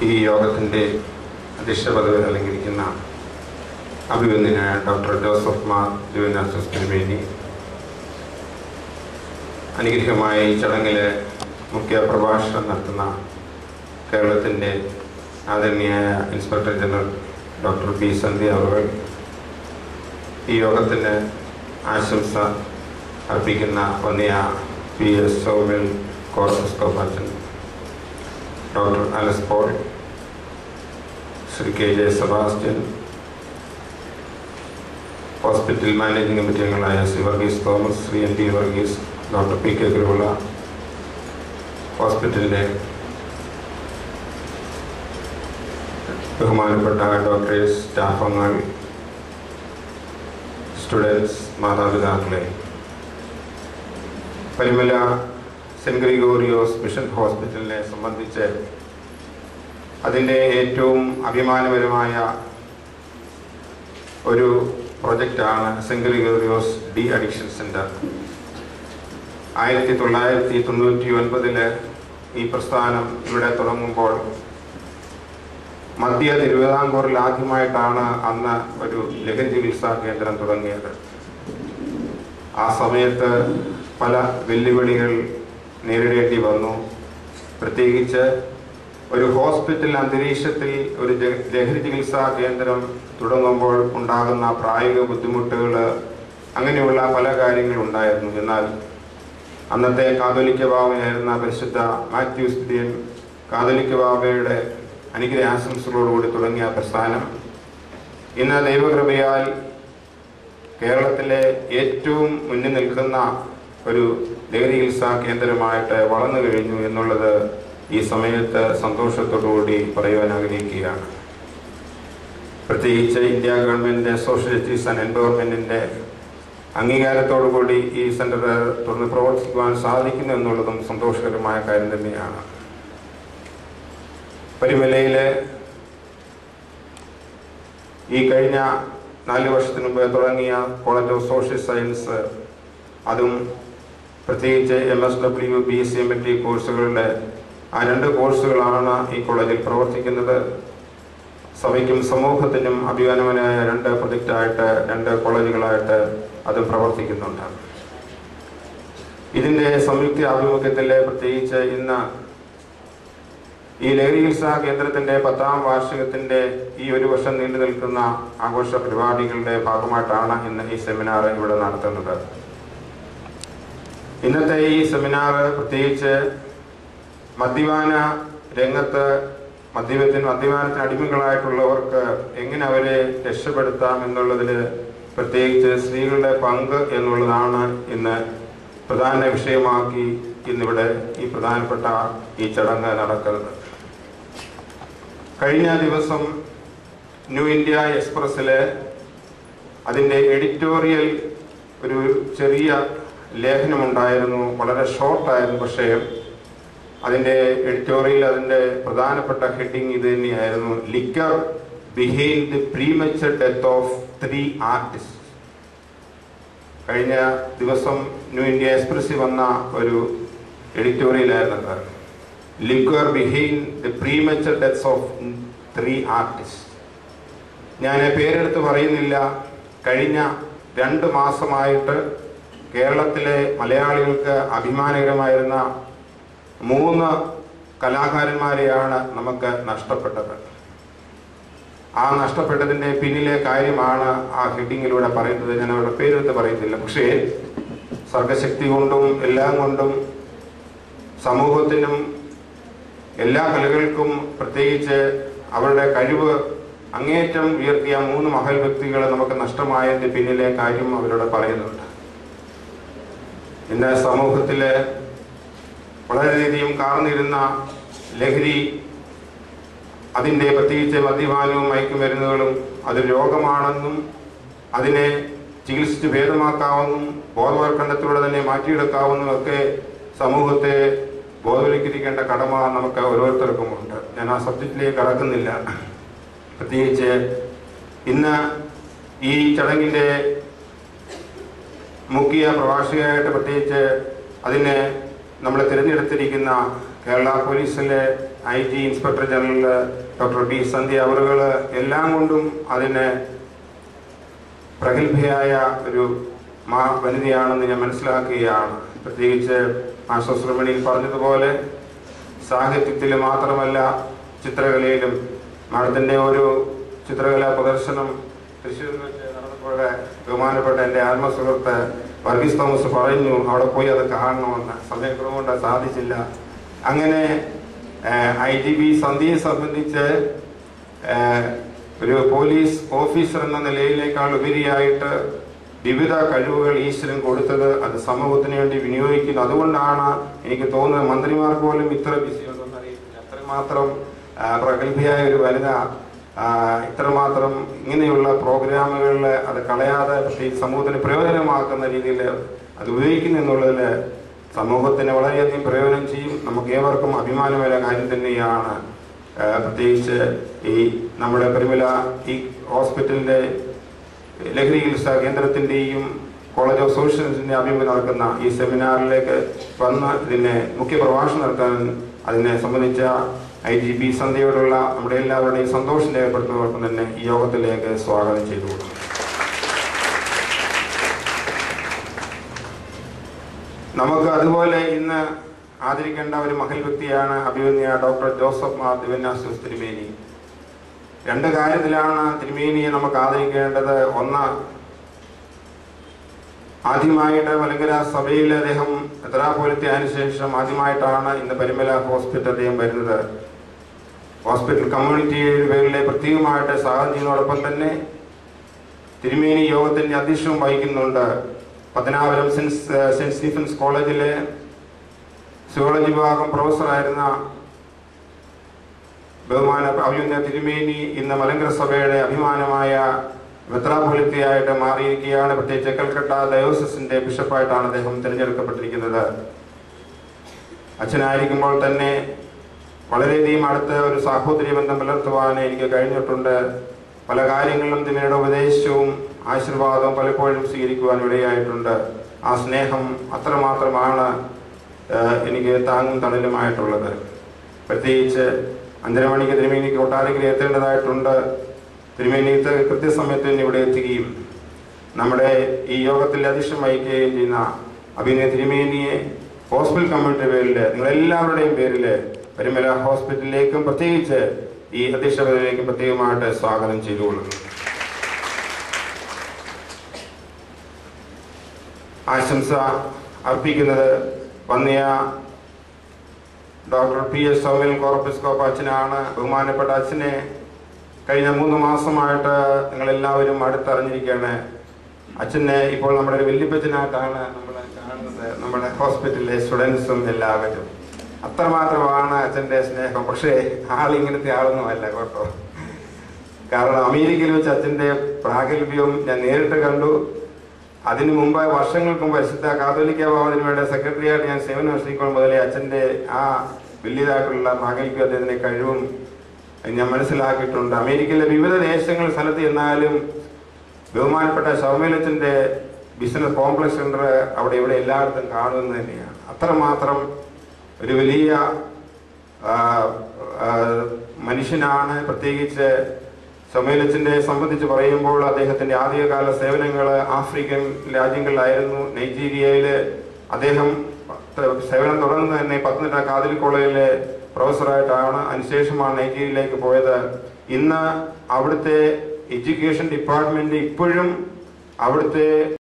ഈ യോഗത്തിൻ്റെ അധ്യക്ഷ പദവി അലങ്കരിക്കുന്ന അഭിവന്ദനായ ഡോക്ടർ ജോസഫ് മാർ ജുവനാസസ് തിരുമേനി അനുഗ്രഹമായ ഈ ചടങ്ങിൽ മുഖ്യ പ്രഭാഷണം നടത്തുന്ന കേരളത്തിൻ്റെ ആദരണീയായ inspector general doctor P Sandhya അവർ ഈ യോഗത്തിന് ആശംസ അർപ്പിക്കുന്ന വന്നിയ പി എസ് സൗമിൽ കോർപ്പസ് കോപ്പാച്ചൻ doctor Alex Paul Shri K J Sebastian hospital managing committee അംഗങ്ങളായ Shri Varghese Thomas Shri N T Varghese doctor P K Kuruvilla ഹോസ്പിറ്റലിലെ ബഹുമാനപ്പെട്ട ഡോക്ടേഴ്സ് സ്റ്റാഫ് അംഗങ്ങൾ സ്റ്റുഡൻസ് മാതാപിതാക്കളെ പരിമല സെൻറ്റ് ഗ്രിഗോറിയോസ് മിഷൻ ഹോസ്പിറ്റലിനെ സംബന്ധിച്ച് അതിൻ്റെ ഏറ്റവും അഭിമാനപരമായ ഒരു പ്രൊജക്റ്റാണ് Saint Gregorios de addiction centre ആയിരത്തി തൊള്ളായിരത്തി തൊണ്ണൂറ്റി ഒൻപതില് ഈ പ്രസ്ഥാനം ഇവിടെ തുടങ്ങുമ്പോൾ മധ്യ തിരുവിതാംകൂറിൽ ആദ്യമായിട്ടാണ് അന്ന് ഒരു ലഹരി ചികിത്സാ കേന്ദ്രം തുടങ്ങിയത് ആ സമയത്ത് പല വെല്ലുവിളികൾ നേരിടേണ്ടി വന്നു പ്രത്യേകിച്ച് ഒരു ഹോസ്പിറ്റൽ അന്തരീക്ഷത്തിൽ ഒരു ജ- ലഹരി ചികിത്സാ കേന്ദ്രം തുടങ്ങുമ്പോൾ ഉണ്ടാകുന്ന പ്രായോഗിക ബുദ്ധിമുട്ടുകൾ അങ്ങനെയുള്ള പല കാര്യങ്ങളുണ്ടായിരുന്നു എന്നാൽ അന്നത്തെ കാതോലിക്ക ബാവയായിരുന്ന പരിശുദ്ധ മാത്യൂസ് ദിയൻ കാതോലിക്ക ബാവയുടെ അനുഗ്രഹ ആശംസകളോടുകൂടി തുടങ്ങിയ പ്രസ്ഥാനം ഇന്ന് ദൈവകൃപയാൽ കേരളത്തിലെ ഏറ്റവും മുന്നിൽ നിൽക്കുന്ന ഒരു ലഹരി ചികിത്സാ കേന്ദ്രമായിട്ട് വളർന്നു കഴിഞ്ഞു എന്നുള്ളത് ഈ സമയത്ത് സന്തോഷത്തോടുകൂടി പറയുവാൻ ആഗ്രഹിക്കുകയാണ് പ്രത്യേകിച്ച് India government social justice and എൻവയോൺമെൻറ്റിൻ്റെ അംഗീകാരത്തോടു കൂടി ഈ സെൻറ്റർ തുറന്ന് പ്രവർത്തിക്കുവാൻ സാധിക്കുന്നു എന്നുള്ളതും സന്തോഷകരമായ കാര്യം തന്നെയാണ് പരിമലയിലെ ഈ കഴിഞ്ഞ നാല് വർഷത്തിന് മുമ്പ് തുടങ്ങിയ കോളേജ് ഓഫ് സോഷ്യൽ സയൻസ് അതും പ്രത്യേകിച്ച് M S W B S C M L T കോഴ്സുകളുടെ ആ രണ്ട് കോഴ്സുകളാണ് ഈ കോളേജിൽ പ്രവർത്തിക്കുന്നത് സഭയ്ക്കും സമൂഹത്തിനും അഭിമാനവനായ രണ്ട് പ്രൊജക്റ്റായിട്ട് രണ്ട് കോളേജുകളായിട്ട് അത് പ്രവർത്തിക്കുന്നുണ്ട് ഇതിൻ്റെ സംയുക്ത ആഭിമുഖ്യത്തിൽ പ്രത്യേകിച്ച് ഇന്ന് ഈ ലഹരി ചികിത്സാ കേന്ദ്രത്തിന്റെ പത്താം വാർഷികത്തിന്റെ ഈ ഒരു വർഷം നീണ്ടു നിൽക്കുന്ന ആഘോഷ പരിപാടികളുടെ ഭാഗമായിട്ടാണ് ഇന്ന് ഈ സെമിനാർ ഇവിടെ നടത്തുന്നത് ഇന്നത്തെ ഈ സെമിനാർ പ്രത്യേകിച്ച് മദ്യപാന രംഗത്ത് മദ്യപത്തിന് മദ്യപാനത്തിന് അടിമകളായിട്ടുള്ളവർക്ക് എങ്ങനെ അവരെ രക്ഷപ്പെടുത്താം എന്നുള്ളതിൽ പ്രത്യേകിച്ച് സ്ത്രീകളുടെ പങ്ക് എന്നുള്ളതാണ് ഇന്ന് പ്രധാന വിഷയമാക്കി ഇന്നിവിടെ ഈ പ്രധാനപ്പെട്ട ഈ ചടങ്ങ് നടക്കുന്നത് കഴിഞ്ഞ ദിവസം ന്യൂ ഇന്ത്യ എക്സ്പ്രസ്സിലെ അതിൻ്റെ എഡിറ്റോറിയൽ ഒരു ചെറിയ ലേഖനമുണ്ടായിരുന്നു വളരെ ഷോർട്ടായിരുന്നു പക്ഷേ അതിൻ്റെ എഡിറ്റോറിയൽ അതിൻ്റെ പ്രധാനപ്പെട്ട ഹെഡിങ് ഇത് തന്നെയായിരുന്നു liquor behind the premature death of three artist കഴിഞ്ഞ ദിവസം ന്യൂ ഇന്ത്യ എക്സ്പ്രസ്സിൽ വന്ന ഒരു എഡിറ്റോറിയലായിരുന്നു അത് liquor behind the premature deaths of three artist ഞാൻ പേരെടുത്ത് പറയുന്നില്ല കഴിഞ്ഞ രണ്ട് മാസമായിട്ട് കേരളത്തിലെ മലയാളികൾക്ക് അഭിമാനകരമായിരുന്ന മൂന്ന് കലാകാരന്മാരെയാണ് നമുക്ക് നഷ്ടപ്പെട്ടത് ആ നഷ്ടപ്പെട്ടതിൻ്റെ പിന്നിലെ കാര്യമാണ് ആ ഹെഡിങ്ങിലൂടെ പറയുന്നത് ഞാൻ അവരുടെ പേരെടുത്ത് പറയുന്നില്ല പക്ഷേ സർഗശക്തി കൊണ്ടും എല്ലാം കൊണ്ടും സമൂഹത്തിനും എല്ലാ കലകൾക്കും പ്രത്യേകിച്ച് അവരുടെ കഴിവ് അങ്ങേറ്റം ഉയർത്തിയ മൂന്ന് മഹൽ വ്യക്തികളെ നമുക്ക് നഷ്ടമായതിൻ്റെ പിന്നിലെ കാര്യം അവരോട് പറയുന്നുണ്ട് ഇന്ന് സമൂഹത്തിലെ വളരെയധികം കാർന്നിരുന്ന ലഹരി അതിൻ്റെ പ്രത്യേകിച്ച് മദ്യപാനവും മയക്കുമരുന്നുകളും അത് രോഗമാണെന്നും അതിനെ ചികിത്സിച്ച് ഭേദമാക്കാവുന്നതും ബോധവൽക്കരണത്തിലൂടെ തന്നെ മാറ്റിയെടുക്കാവുന്നതും ഒക്കെ സമൂഹത്തെ ബോധവൽക്കരിക്കേണ്ട കടമ നമുക്ക് ഓരോരുത്തർക്കും ഉണ്ട് ഞാൻ ആ സബ്ജക്റ്റിലേക്ക് കടക്കുന്നില്ല പ്രത്യേകിച്ച് ഇന്ന് ഈ ചടങ്ങിൻ്റെ മുഖ്യ പ്രഭാഷകയായിട്ട് പ്രത്യേകിച്ച് അതിനെ നമ്മൾ തിരഞ്ഞെടുത്തിരിക്കുന്ന കേരള പോലീസിലെ I G inspector general doctor B Sandhya അവറുകൾ എല്ലാം കൊണ്ടും അതിന് പ്രഗത്ഭയായ ഒരു മാ വനിതയാണെന്ന് ഞാൻ മനസ്സിലാക്കുകയാണ് പ്രത്യേകിച്ച് ആശ്വസ്രമണിയിൽ പറഞ്ഞതുപോലെ സാഹിത്യത്തിൽ മാത്രമല്ല ചിത്രകലയിലും മാഡത്തിൻ്റെ ഒരു ചിത്രകലാ പ്രദർശനം തൃശ്ശൂരിൽ വെച്ച് നടന്നപ്പോൾ ബഹുമാനപ്പെട്ട എൻ്റെ ആത്മസുഹൃത്ത് വർഗീസ് തോമസ് പറഞ്ഞു അവിടെ പോയി അത് കാണണമെന്ന് സമയക്രമം കൊണ്ട് സാധിച്ചില്ല അങ്ങനെ ഐ ജി ബി സന്ധ്യയെ സംബന്ധിച്ച് ഏഹ്, ഒരു പോലീസ് ഓഫീസർ എന്ന നിലയിലേക്കാൾ ഉപരിയായിട്ട് വിവിധ കഴിവുകൾ ഈശ്വരൻ കൊടുത്തത് അത് സമൂഹത്തിന് വേണ്ടി വിനിയോഗിക്കുന്നു അതുകൊണ്ടാണ് എനിക്ക് തോന്നുന്നത് മന്ത്രിമാർക്ക് പോലും ഇത്ര ബിസി ഉണ്ടെന്ന് അറിയില്ല അത്രമാത്രം ആ, പ്രഗത്ഭയായ ഒരു വനിത ആ, ഇത്രമാത്രം ഇങ്ങനെയുള്ള പ്രോഗ്രാമുകളിൽ അത് കളയാതെ പക്ഷേ ഈ സമൂഹത്തിന് പ്രയോജനമാക്കുന്ന രീതിയിൽ അത് ഉപയോഗിക്കുന്നു എന്നുള്ളതിൽ സമൂഹത്തിന് വളരെയധികം പ്രയോജനം ചെയ്യും നമുക്ക് ഏവർക്കും അഭിമാനമായ കാര്യം തന്നെയാണ് ആ, പ്രത്യേകിച്ച് ഈ നമ്മുടെ പരിമല ഈ ഹോസ്പിറ്റലിന്റെ ലഹരി ചികിത്സാ കേന്ദ്രത്തിന്റെയും കോളേജ് ഓഫ് സോഷ്യൽ സയൻസിന്റെ ആഭിമുഖ്യം നടക്കുന്ന ഈ സെമിനാറിലേക്ക് വന്ന് ഇതിനെ മുഖ്യ പ്രഭാഷണം നടത്താൻ അതിനെ സംബന്ധിച്ച ഐ ജി പി സന്ധ്യയോടുള്ള നമ്മുടെ എല്ലാവരുടെയും സന്തോഷം രേഖപ്പെടുത്തുന്നതോടൊപ്പം തന്നെ ഈ യോഗത്തിലേക്ക് സ്വാഗതം ചെയ്തു കൊടുക്കുന്നു നമുക്ക് അതുപോലെ ഇന്ന് ആദരിക്കേണ്ട ഒരു മഹൽ വ്യക്തിയാണ് അഭിമന്യ ഡോക്ടർ ജോസഫ് മാർ ദിവന്യാസ് തിരുമേനി രണ്ട് കാര്യത്തിലാണ് തിരുമേനിയെ നമുക്ക് ആദരിക്കേണ്ടത് ഒന്ന് ആദ്യമായിട്ട് മലങ്കര സഭയിൽ അദ്ദേഹം എത്രാപോലത്തെ അതിനുശേഷം ആദ്യമായിട്ടാണ് ഇന്ന് പരിമല ഹോസ്പിറ്റൽ അദ്ദേഹം വരുന്നത് ഹോസ്പിറ്റൽ കമ്മ്യൂണിറ്റിയുടെ പേരിലെ പ്രത്യേകമായിട്ട് സഹായം ചെയ്യുന്നതോടൊപ്പം തന്നെ തിരുമേനി യോഗത്തിന്റെ അധ്യക്ഷവും വഹിക്കുന്നുണ്ട് പത്തനാപുരം സെന്റ് സെന്റ് സ്റ്റീഫൻസ് കോളേജിലെ സുവോളജി വിഭാഗം പ്രൊഫസറായിരുന്ന ബഹുമാന അഭിമന്യ തിരുമേനി ഇന്ന് മലങ്കര സഭയുടെ അഭിമാനമായ മെത്രാപൊലിത്തയായിട്ട് മാറിയിരിക്കുകയാണ് പ്രത്യേകിച്ച് കൽക്കട്ട ഡയോസിന്റെ ബിഷപ്പായിട്ടാണ് അദ്ദേഹം തിരഞ്ഞെടുക്കപ്പെട്ടിരിക്കുന്നത് അച്ഛനായിരിക്കുമ്പോൾ തന്നെ വളരെയധികം അടുത്ത ഒരു സാഹോദര്യ ബന്ധം പുലർത്തുവാൻ എനിക്ക് കഴിഞ്ഞിട്ടുണ്ട് പല കാര്യങ്ങളിലും തിരുമേനിയുടെ ഉപദേശവും ആശീർവാദവും പലപ്പോഴും സ്വീകരിക്കുവാൻ ഇടയായിട്ടുണ്ട് ആ സ്നേഹം അത്രമാത്രമാണ് ഏഹ്, എനിക്ക് താങ്ങും തണലുമായിട്ടുള്ളത് പ്രത്യേകിച്ച് അഞ്ചര മണിക്ക് തിരുമേനിക്ക് കൊട്ടാരക്കര എത്തേണ്ടതായിട്ടുണ്ട് തിരുമേനി ഇത് കൃത്യസമയത്ത് തന്നെ ഇവിടെ എത്തുകയും നമ്മുടെ ഈ യോഗത്തിൽ അധ്യക്ഷം വഹിക്കുകയും ചെയ്യുന്ന അഭിനയ തിരുമേനിയെ ഹോസ്പിറ്റൽ കമ്മ്യൂണിറ്റി പേരിൽ നിങ്ങളെല്ലാവരുടെയും പേരിൽ പരിമല ഹോസ്പിറ്റലിലേക്കും പ്രത്യേകിച്ച് ഈ അധ്യക്ഷ പദവിയിലേക്കും പ്രത്യേകമായിട്ട് സ്വാഗതം ചെയ്തുകൊള്ളുന്നു ആശംസ അർപ്പിക്കുന്നത് വന്നിയ ഡോക്ടർ പി എസ് സൗമ്യൻ കോർപ്പിസ്കോപ്പ് അച്ഛനാണ് ബഹുമാനപ്പെട്ട അച്ഛനെ കഴിഞ്ഞ മൂന്ന് മാസമായിട്ട് നിങ്ങൾ എല്ലാവരും അടുത്തറിഞ്ഞിരിക്കുകയാണ് അച്ഛനെ ഇപ്പോൾ നമ്മുടെ ഒരു വല്യപ്പച്ചനായിട്ടാണ് നമ്മൾ കാണുന്നത് നമ്മുടെ ഹോസ്പിറ്റലിലെ സ്റ്റുഡൻസും എല്ലാവരും അത്രമാത്രമാണ് അച്ഛൻ്റെ സ്നേഹം പക്ഷേ ആൾ ഇങ്ങനത്തെ ആളൊന്നും അല്ല കേട്ടോ കാരണം അമേരിക്കയിൽ വെച്ച് അച്ഛൻ്റെ പ്രാഗൽഭ്യവും ഞാൻ നേരിട്ട് കണ്ടു അതിനു മുമ്പ് വർഷങ്ങൾക്ക് മുമ്പ് പരിശുദ്ധ കാതോലിക്ക ഭവനിയുടെ സെക്രട്ടറി ആയിട്ട് ഞാൻ സേവനം അനുഷ്ഠിക്കുമ്പോൾ മുതലേ അച്ഛൻ്റെ ആ വലിയതായിട്ടുള്ള പ്രാഗൽഭ്യം അദ്ദേഹത്തിന്റെ കഴിവും ഞാൻ മനസ്സിലാക്കിയിട്ടുണ്ട് അമേരിക്കയിലെ വിവിധ ദേശങ്ങൾ സ്ഥലത്ത് ചെന്നാലും ബഹുമാനപ്പെട്ട ശവമേലത്തിന്റെ ബിസിനസ് കോംപ്ലക്സ് സെന്റർ അവിടെ ഇവിടെ എല്ലായിടത്തും കാണുന്നത് തന്നെയാണ് അത്രമാത്രം ഒരു വലിയ ആ, ആ, മനുഷ്യനാണ് പ്രത്യേകിച്ച് സമീലച്ചന്റെ സംബന്ധിച്ച് പറയുമ്പോൾ അദ്ദേഹത്തിന്റെ ആദ്യകാല സേവനങ്ങൾ ആഫ്രിക്കൻ രാജ്യങ്ങളിലായിരുന്നു നൈജീരിയയിൽ അദ്ദേഹം സേവനം തുടർന്ന് തന്നെ പത്തനംതിട്ട കാതിൽ കോളേജിലെ പ്രൊഫസറായിട്ടാണ് അതിനുശേഷമാണ് നൈജീരിയയിലേക്ക് പോയത് ഇന്ന് അവിടുത്തെ എഡ്യൂക്കേഷൻ ഡിപ്പാർട്ട്മെന്റ് ഇപ്പോഴും അവിടുത്തെ